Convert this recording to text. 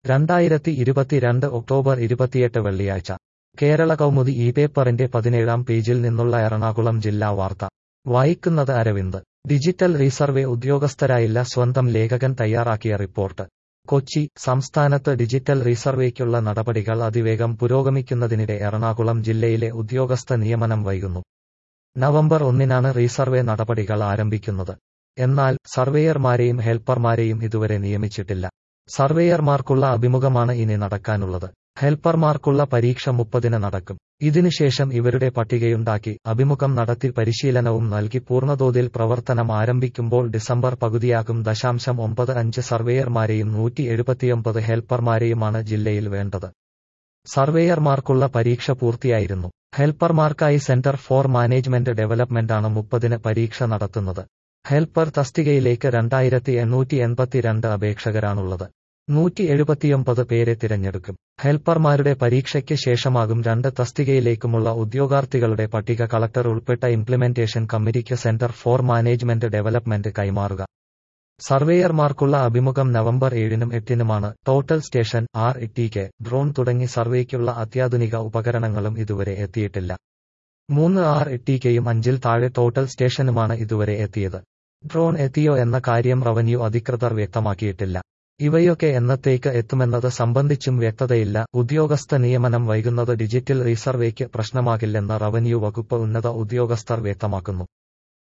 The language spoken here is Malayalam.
രണ്ടായിരത്തി ഇരുപത്തിരണ്ട് ഒക്ടോബർ ഇരുപത്തിയെട്ട് വെള്ളിയാഴ്ച കേരള കൗമുദി ഈ പേപ്പറിന്റെ പതിനേഴാം പേജിൽ നിന്നുള്ള എറണാകുളം ജില്ലാ വാർത്ത വായിക്കുന്നത് അരവിന്ദ് ഡിജിറ്റൽ റീസർവേ ഉദ്യോഗസ്ഥരായില്ല സ്വന്തം ലേഖകൻ തയ്യാറാക്കിയ റിപ്പോർട്ട് കൊച്ചി സംസ്ഥാനത്ത് ഡിജിറ്റൽ റീസർവേക്കുള്ള നടപടികൾ അതിവേഗം പുരോഗമിക്കുന്നതിനിടെ എറണാകുളം ജില്ലയിലെ ഉദ്യോഗസ്ഥ നിയമനം വൈകുന്നു നവംബർ ഒന്നിനാണ് റീസർവേ നടപടികൾ ആരംഭിക്കുന്നത് എന്നാൽ സർവേയർമാരെയും ഹെൽപ്പർമാരെയും ഇതുവരെ നിയമിച്ചിട്ടില്ല സർവേയർമാർക്കുള്ള അഭിമുഖമാണ് ഇനി നടക്കാനുള്ളത് ഹെൽപ്പർമാർക്കുള്ള പരീക്ഷ മുപ്പതിന് നടക്കും ഇതിനുശേഷം ഇവരുടെ പട്ടികയുണ്ടാക്കി അഭിമുഖം നടത്തി പരിശീലനവും നൽകി പൂർണ്ണതോതിൽ പ്രവർത്തനം ആരംഭിക്കുമ്പോൾ ഡിസംബർ പകുതിയാകും ദശാംശം ഒമ്പത് അഞ്ച് സർവേയർമാരെയും നൂറ്റി എഴുപത്തിയൊമ്പത് ഹെൽപ്പർമാരെയുമാണ് ജില്ലയിൽ വേണ്ടത് സർവേയർമാർക്കുള്ള പരീക്ഷ പൂർത്തിയായിരുന്നു ഹെൽപ്പർമാർക്കായി സെന്റർ ഫോർ മാനേജ്മെന്റ് ഡെവലപ്മെന്റാണ് മുപ്പതിന് പരീക്ഷ നടത്തുന്നത് ഹെൽപ്പർ തസ്തികയിലേക്ക് രണ്ടായിരത്തി എണ്ണൂറ്റി എൺപത്തിരണ്ട് അപേക്ഷകരാണുള്ളത് നൂറ്റി എഴുപത്തിയൊമ്പത് പേരെ തിരഞ്ഞെടുക്കും ഹെൽപ്പർമാരുടെ പരീക്ഷയ്ക്ക് ശേഷമാകും രണ്ട് തസ്തികയിലേക്കുമുള്ള ഉദ്യോഗാർത്ഥികളുടെ പട്ടിക കളക്ടർ ഉൾപ്പെട്ട ഇംപ്ലിമെന്റേഷൻ കമ്മിറ്റിക്ക് സെന്റർ ഫോർ മാനേജ്മെന്റ് ഡെവലപ്മെന്റ് കൈമാറുക സർവേയർമാർക്കുള്ള അഭിമുഖം നവംബർ ഏഴിനും എട്ടിനുമാണ് total station R T K drone തുടങ്ങി സർവേക്കുള്ള അത്യാധുനിക ഉപകരണങ്ങളും ഇതുവരെ എത്തിയിട്ടില്ല മൂന്ന് ആർ ടിക്കയും അഞ്ചിൽ താഴെ ടോട്ടൽ സ്റ്റേഷനുമാണ് ഇതുവരെ എത്തിയത് ഡ്രോൺ എത്തിയോ എന്ന കാര്യം റവന്യൂ അധികൃതർ വ്യക്തമാക്കിയിട്ടില്ല ഇവയൊക്കെ എന്നത്തേക്ക് എത്തുമെന്നത് സംബന്ധിച്ചും വ്യക്തതയില്ല ഉദ്യോഗസ്ഥ നിയമനം വൈകുന്നത് ഡിജിറ്റൽ റീസർവേക്ക് പ്രശ്നമാകില്ലെന്ന് റവന്യൂ വകുപ്പ് ഉന്നത ഉദ്യോഗസ്ഥർ വ്യക്തമാക്കുന്നു